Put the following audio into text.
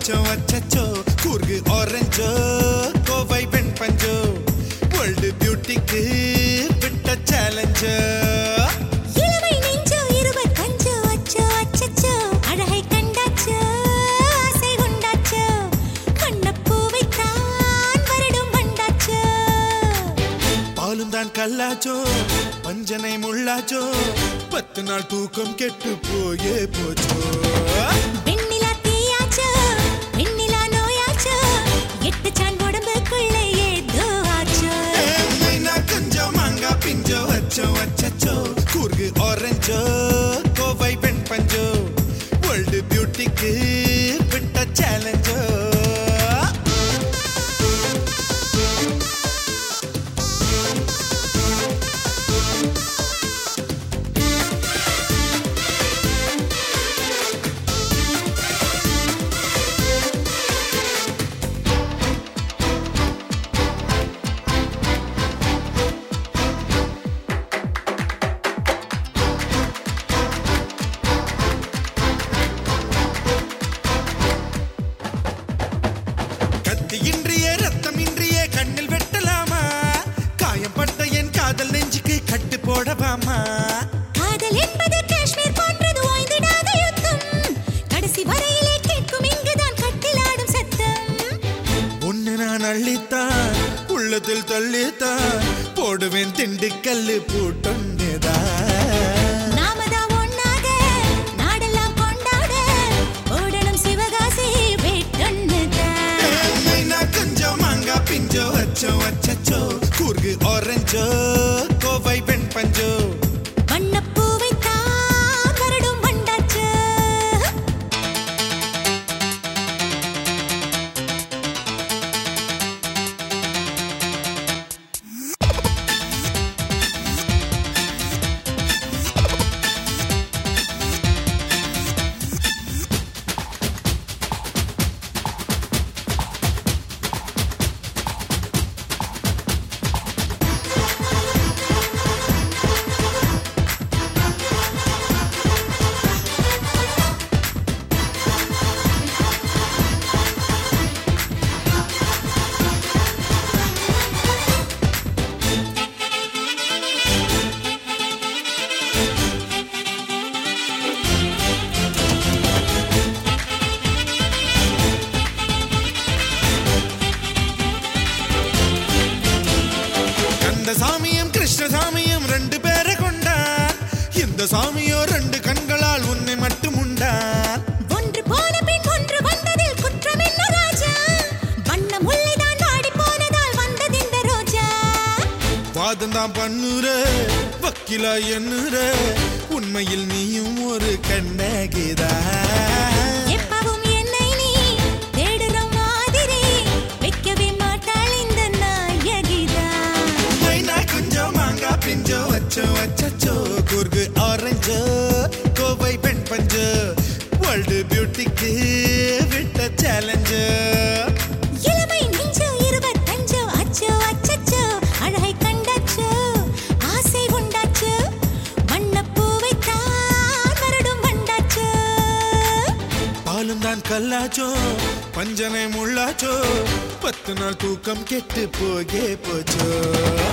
அச்சோ அச்சச்சோ கூர்கு ஆரஞ்சோ கோவை பெண் பஞ்சோ வேர்ல்டு பியூட்டிக்கு விட்ட சேலஞ்சோ இளமை நெஞ்சோ இருபத்தஞ்சோ அச்சோ அச்சச்சோ அழகை கண்டாச்சோ ஆசை உண்டாச்சோ வண்ணப்பூவைத்தான் வருடும் வண்டாச்சோ பாலும் தான் கல்லாச்சோ பஞ்சனை முள்ளாச்சோ பத்து நாள் தூக்கம் கெட்டு போயே போச்சோ வெண்ணிலா தீயாச்சோ வெண்ணிலா நோயாச்சோ எட்டு சான் உடம்புக்குள்ளே ஏதோ ஆச்சோ மைனா கொஞ்சம் மாங்கா பிஞ்சோ அச்சோ அச்சச்சோ கூர்கு ஆரஞ்சோ கோவை பெண் பஞ்சோ வேர்ல்டு பியூட்டிக்கு விட்ட சேலஞ்சோ கத்தியின்றியே ரத்தமின்றியே கண்ணில் வெட்டலாமா காயம்பட்ட என் காதல் நெஞ்சுக்கு கட்டு போடவாமா காதல் என்பது காஷ்மீர் போன்றது ஓய்ந்திடாத யுத்தம் கடைசி வரையிலே கேட்கும் இங்குதான் கட்டிலாடும் சத்தம் ஒன்னு நான் அள்ளித்தான் உள்ளத்தில் தள்ளித்தான் போடுவேன் திண்டுக்கல்லு பூட்டொன்னுதான் நாமதான் ஒண்ணாக நாடெல்லாம் கொண்டாட ஓடணும் சிவகாசி வேட்டொன்னுதான் மைனா கொஞ்சம் மாங்கா பிஞ்சோ அச்சோ அச்சச்சோ கூர்கு ஆரஞ்சோ கோவை பெண் பஞ்சோ வண்ணப்பூவைத்தான் வருடும் வண்டாச்சோ கந்த சாமியும் கிருஷ்ணசாமியும் ரெண்டு பேரை கொண்டான் இந்த சாமியோ ரெண்டு கண்களால் உன்னை மட்டும் உண்டான் ஒன்று போன பின் ஒன்று வந்ததில் குற்றம் என்ன ராஜா வண்ண முல்லைதான் வாடி போனதால் வந்ததிந்த ரோஜா வாதம் தான் பண்ணுற வக்கீலா என்னுற உண்மையில் நீயும் ஒரு கண்ணகிதா எப்பவும் என்னை நீ தேடுற மாதிரி வைக்கவே மாட்டாள் இந்த நாயகிதான் மைனா கொஞ்சம் மாங்கா பிஞ்சோ அச்சோ அச்சச்சோ குர்கு ஆரஞ்சோ கோவை பெண் பஞ்சோ வேர்ல்டு பியூட்டிக்கு விட்ட சேலஞ்சு இளமை நெஞ்சோ இருபத்தஞ்சோ அச்சோ அச்சச்சோ அழகை கண்டாச்சோ ஆசை உண்டாச்சோ வண்ணப்பூவைத்தான் வருடும் வண்டாச்சோ பாலும் தான் கல்லாச்சோ பஞ்சனை முள்ளாச்சோ பத்து நாள் தூக்கம் கெட்டு போகே போச்சோ